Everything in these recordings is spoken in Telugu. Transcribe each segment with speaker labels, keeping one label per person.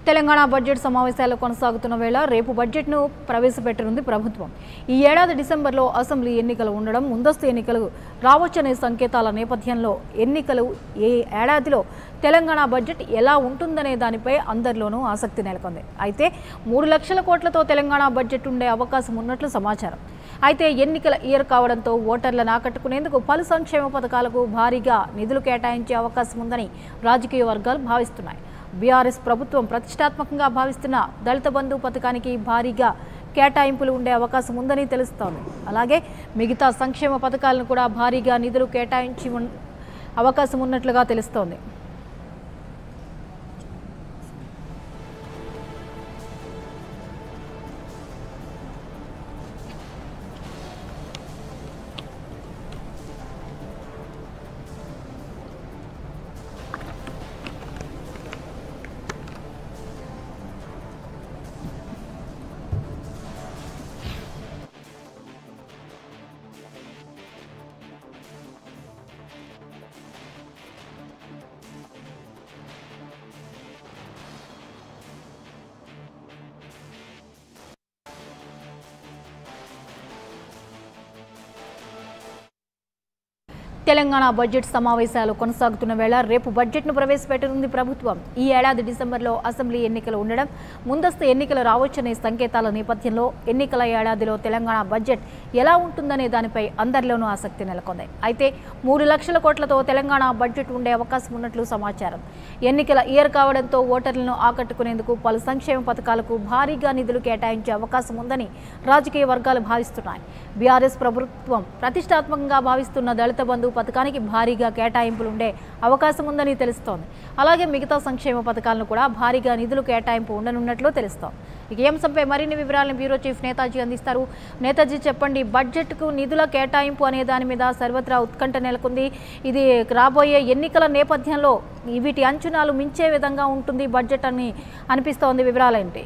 Speaker 1: తెలంగాణ బడ్జెట్ సమావేశాలు కొనసాగుతున్న వేళ రేపు బడ్జెట్ను ప్రవేశపెట్టనుంది ప్రభుత్వం ఈ ఏడాది డిసెంబర్లో అసెంబ్లీ ఎన్నికలు ఉండడం ముందస్తు ఎన్నికలు రావచ్చనే సంకేతాల నేపథ్యంలో ఎన్నికలు ఏ ఏడాదిలో తెలంగాణ బడ్జెట్ ఎలా ఉంటుందనే దానిపై అందరిలోనూ ఆసక్తి నెలకొంది అయితే మూడు లక్షల కోట్లతో తెలంగాణ బడ్జెట్ ఉండే అవకాశం ఉన్నట్లు సమాచారం అయితే ఎన్నికల ఇయర్ కావడంతో ఓటర్లను ఆకట్టుకునేందుకు పలు సంక్షేమ పథకాలకు భారీగా నిధులు కేటాయించే అవకాశం ఉందని రాజకీయ వర్గాలు భావిస్తున్నాయి బీఆర్ఎస్ ప్రభుత్వం ప్రతిష్టాత్మకంగా భావిస్తున్న దళిత బంధు పథకానికి భారీగా కేటాయింపులు ఉండే అవకాశం ఉందని తెలుస్తోంది అలాగే మిగతా సంక్షేమ పథకాలను కూడా భారీగా నిధులు కేటాయించి ఉన్- అవకాశం ఉన్నట్లుగా తెలుస్తోంది తెలంగాణ బడ్జెట్ సమావేశాలు కొనసాగుతున్న వేళ రేపు బడ్జెట్ను ప్రవేశపెట్టనుంది ప్రభుత్వం ఈ ఏడాది డిసెంబర్లో అసెంబ్లీ ఎన్నికలు ఉండడం ముందస్తు ఎన్నికలు రావచ్చనే సంకేతాల నేపథ్యంలో ఎన్నికల ఏడాదిలో తెలంగాణ బడ్జెట్ ఎలా ఉంటుందనే దానిపై అందరిలోనూ ఆసక్తి నెలకొంది అయితే మూడు లక్షల కోట్లతో తెలంగాణ బడ్జెట్ ఉండే అవకాశం ఉన్నట్లు సమాచారం ఎన్నికల ఇయర్ కావడంతో ఓటర్లను ఆకట్టుకునేందుకు పలు సంక్షేమ పథకాలకు భారీగా నిధులు కేటాయించే అవకాశం ఉందని రాజకీయ వర్గాలు భావిస్తున్నాయి బీఆర్ఎస్ ప్రభుత్వం ప్రతిష్టాత్మకంగా భావిస్తున్న దళిత బంధు పథకానికి భారీగా కేటాయింపులు ఉండే అవకాశం ఉందని తెలుస్తోంది అలాగే మిగతా సంక్షేమ పథకాలను కూడా భారీగా నిధులు కేటాయింపు ఉండనున్నట్లు తెలుస్తోంది ఇక ఈ అంశంపై మరిన్ని వివరాలను బ్యూరో చీఫ్ నేతాజీ అందిస్తారు నేతాజీ చెప్పండి బడ్జెట్కు నిధుల కేటాయింపు అనే దాని మీద సర్వత్రా ఉత్కంఠ నెలకొంది ఇది రాబోయే ఎన్నికల నేపథ్యంలో వీటి అంచనాలు మించే విధంగా ఉంటుంది బడ్జెట్ అని అనిపిస్తోంది వివరాలేంటి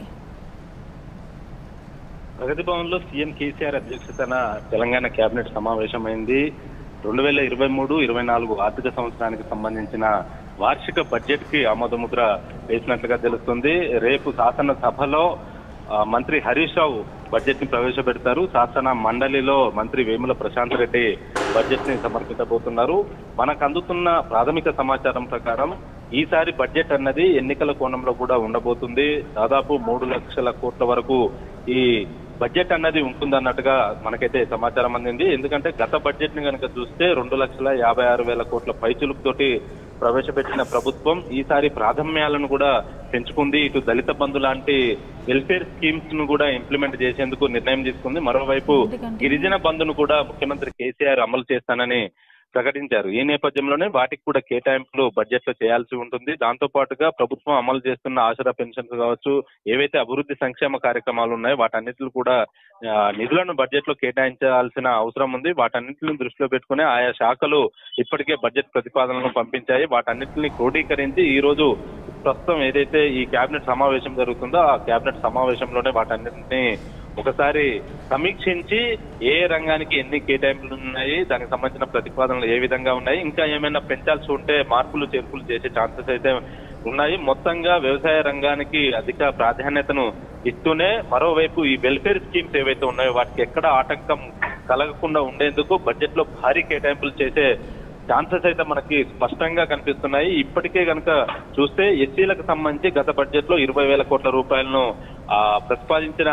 Speaker 2: ప్రగతి భవన్ లో సీఎం కేసీఆర్ అధ్యక్షతన తెలంగాణ కేబినెట్ సమావేశమైంది రెండు వేల ఇరవై మూడు ఇరవై నాలుగు ఆర్థిక సంవత్సరానికి సంబంధించిన వార్షిక బడ్జెట్ కి ఆమోదముద్ర వేసినట్లుగా తెలుస్తుంది రేపు శాసన సభలో ఆ, మంత్రి హరీష్ రావు బడ్జెట్ ని ప్రవేశపెడతారు శాసన మండలిలో మంత్రి వేముల ప్రశాంత్ రెడ్డి బడ్జెట్ ని సమర్పించబోతున్నారు మనకు అందుతున్న ప్రాథమిక సమాచారం ప్రకారం ఈసారి బడ్జెట్ అన్నది ఎన్నికల కోణంలో కూడా ఉండబోతుంది దాదాపు మూడు లక్షల కోట్ల వరకు ఈ బడ్జెట్ అన్నది ఉంటుందన్నట్టుగా మనకైతే సమాచారం అందింది ఎందుకంటే గత బడ్జెట్ ని కనుక చూస్తే రెండు లక్షల యాభై ఆరు వేల కోట్ల పైచులుకుతోటి ప్రవేశపెట్టిన ప్రభుత్వం ఈసారి ప్రాధాన్యాలను కూడా పెంచుకుంది ఇటు దళిత బంధు లాంటి వెల్ఫేర్ స్కీమ్స్ ను కూడా ఇంప్లిమెంట్ చేసేందుకు నిర్ణయం తీసుకుంది మరోవైపు
Speaker 1: ఎందుకంటే-
Speaker 2: గిరిజన బంధును కూడా ముఖ్యమంత్రి కేసీఆర్ అమలు చేస్తానని ప్రకటించారు ఈ నేపథ్యంలోనే వాటికి కూడా కేటాయింపులు బడ్జెట్ లో చేయాల్సి ఉంటుంది దాంతో పాటుగా ప్రభుత్వం అమలు చేస్తున్న ఆసరా పెన్షన్స్ కావచ్చు ఏవైతే అభివృద్ధి సంక్షేమ కార్యక్రమాలు ఉన్నాయో వాటన్నిటిని కూడా ఆ, నిధులను బడ్జెట్ లో కేటాయించాల్సిన అవసరం ఉంది వాటన్నిటిని దృష్టిలో పెట్టుకుని ఆయా శాఖలు ఇప్పటికే బడ్జెట్ ప్రతిపాదనలను పంపించాయి వాటన్నిటిని క్రోడీకరించి ఈ రోజు ప్రస్తుతం ఏదైతే ఈ కేబినెట్ సమావేశం జరుగుతుందో ఆ కేబినెట్ సమావేశంలోనే వాటన్నిటిని ఒకసారి సమీక్షించి ఏ రంగానికి ఎన్ని కేటాయింపులు ఉన్నాయి దానికి సంబంధించిన ప్రతిపాదనలు ఏ విధంగా ఉన్నాయి ఇంకా ఏమైనా పెంచాల్సి ఉంటే మార్పులు చేర్పులు చేసే ఛాన్సెస్ అయితే ఉన్నాయి మొత్తంగా వ్యవసాయ రంగానికి అధిక ప్రాధాన్యతను ఇస్తూనే మరోవైపు ఈ వెల్ఫేర్ స్కీమ్స్ ఏవైతే ఉన్నాయో వాటికి ఎక్కడ ఆటంకం కలగకుండా ఉండేందుకు బడ్జెట్ లో భారీ కేటాయింపులు చేసే ఛాన్సెస్ అయితే మనకి స్పష్టంగా కనిపిస్తున్నాయి ఇప్పటికే కనుక చూస్తే ఎస్సీలకు సంబంధించి గత బడ్జెట్ లో ఇరవై వేల కోట్ల రూపాయలను ఆ, ప్రతిపాదించిన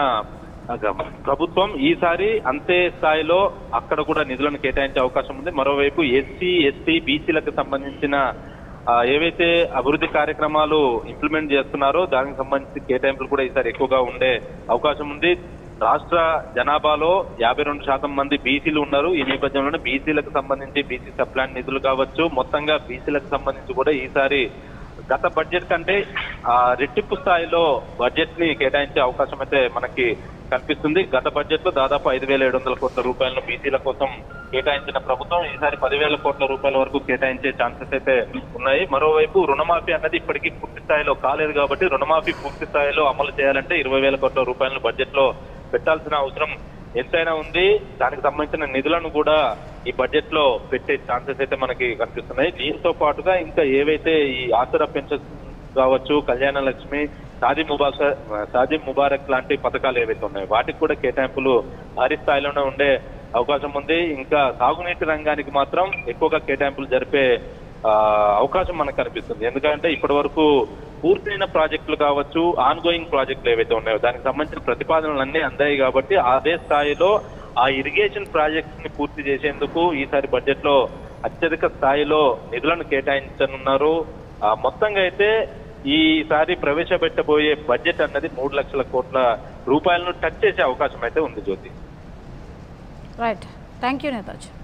Speaker 2: ప్రభుత్వం ఈసారి అంతే స్థాయిలో అక్కడ కూడా నిధులను కేటాయించే అవకాశం ఉంది మరోవైపు ఎస్సీ ఎస్టీ బీసీలకు సంబంధించిన ఆ, ఏవైతే అభివృద్ధి కార్యక్రమాలు ఇంప్లిమెంట్ చేస్తున్నారో దానికి సంబంధించి కేటాయింపులు కూడా ఈసారి ఎక్కువగా ఉండే అవకాశం ఉంది రాష్ట్ర జనాభాలో యాభై రెండు శాతం మంది బీసీలు ఉన్నారు ఈ నేపథ్యంలోనే బీసీలకు సంబంధించి బీసీ సప్లాన్ నిధులు కావచ్చు మొత్తంగా బీసీలకు సంబంధించి కూడా ఈసారి గత బడ్జెట్ కంటే ఆ, రెట్టింపు స్థాయిలో బడ్జెట్ ని కేటాయించే అవకాశం అయితే మనకి కనిపిస్తుంది గత బడ్జెట్ లో దాదాపు ఐదు వేల ఏడు వందల కోట్ల రూపాయలను బీసీల కోసం కేటాయించిన ప్రభుత్వం ఈసారి పదివేల కోట్ల రూపాయల వరకు కేటాయించే ఛాన్సెస్ అయితే ఉన్నాయి మరోవైపు రుణమాఫీ అన్నది ఇప్పటికీ పూర్తి స్థాయిలో కాలేదు కాబట్టి రుణమాఫీ పూర్తి స్థాయిలో అమలు చేయాలంటే ఇరవై వేల కోట్ల రూపాయలను బడ్జెట్ లో పెట్టాల్సిన అవసరం ఎంతైనా ఉంది దానికి సంబంధించిన నిధులను కూడా ఈ బడ్జెట్ లో పెట్టే ఛాన్సెస్ అయితే మనకి కనిపిస్తున్నాయి దీంతో పాటుగా ఇంకా ఏవైతే ఈ ఆసరా పెన్షన్ కావచ్చు కళ్యాణ లక్ష్మి సాది ముబారక్ సాది ముబారక్ లాంటి పథకాలు ఏవైతే ఉన్నాయో వాటికి కూడా కేటాయింపులు భారీ స్థాయిలోనే ఉండే అవకాశం ఉంది ఇంకా సాగునీటి రంగానికి మాత్రం ఎక్కువగా కేటాయింపులు జరిపే ఆ, అవకాశం మనకు కనిపిస్తుంది ఎందుకంటే ఇప్పటి వరకు పూర్తయిన ప్రాజెక్టులు కావచ్చు ఆన్ గోయింగ్ ప్రాజెక్టులు ఏవైతే ఉన్నాయో దానికి సంబంధించిన ప్రతిపాదనలు అన్నీ అందాయి కాబట్టి అదే స్థాయిలో ఆ ఇరిగేషన్ ప్రాజెక్ట్స్ ని పూర్తి చేసేందుకు ఈసారి బడ్జెట్ లో అత్యధిక స్థాయిలో నిధులను కేటాయించనున్నారు ఆ, మొత్తంగా అయితే ఈసారి ప్రవేశపెట్టబోయే బడ్జెట్ అన్నది మూడు లక్షల కోట్ల రూపాయలను టచ్ చేసే అవకాశం అయితే ఉంది Jyothi
Speaker 1: right thank you Netaji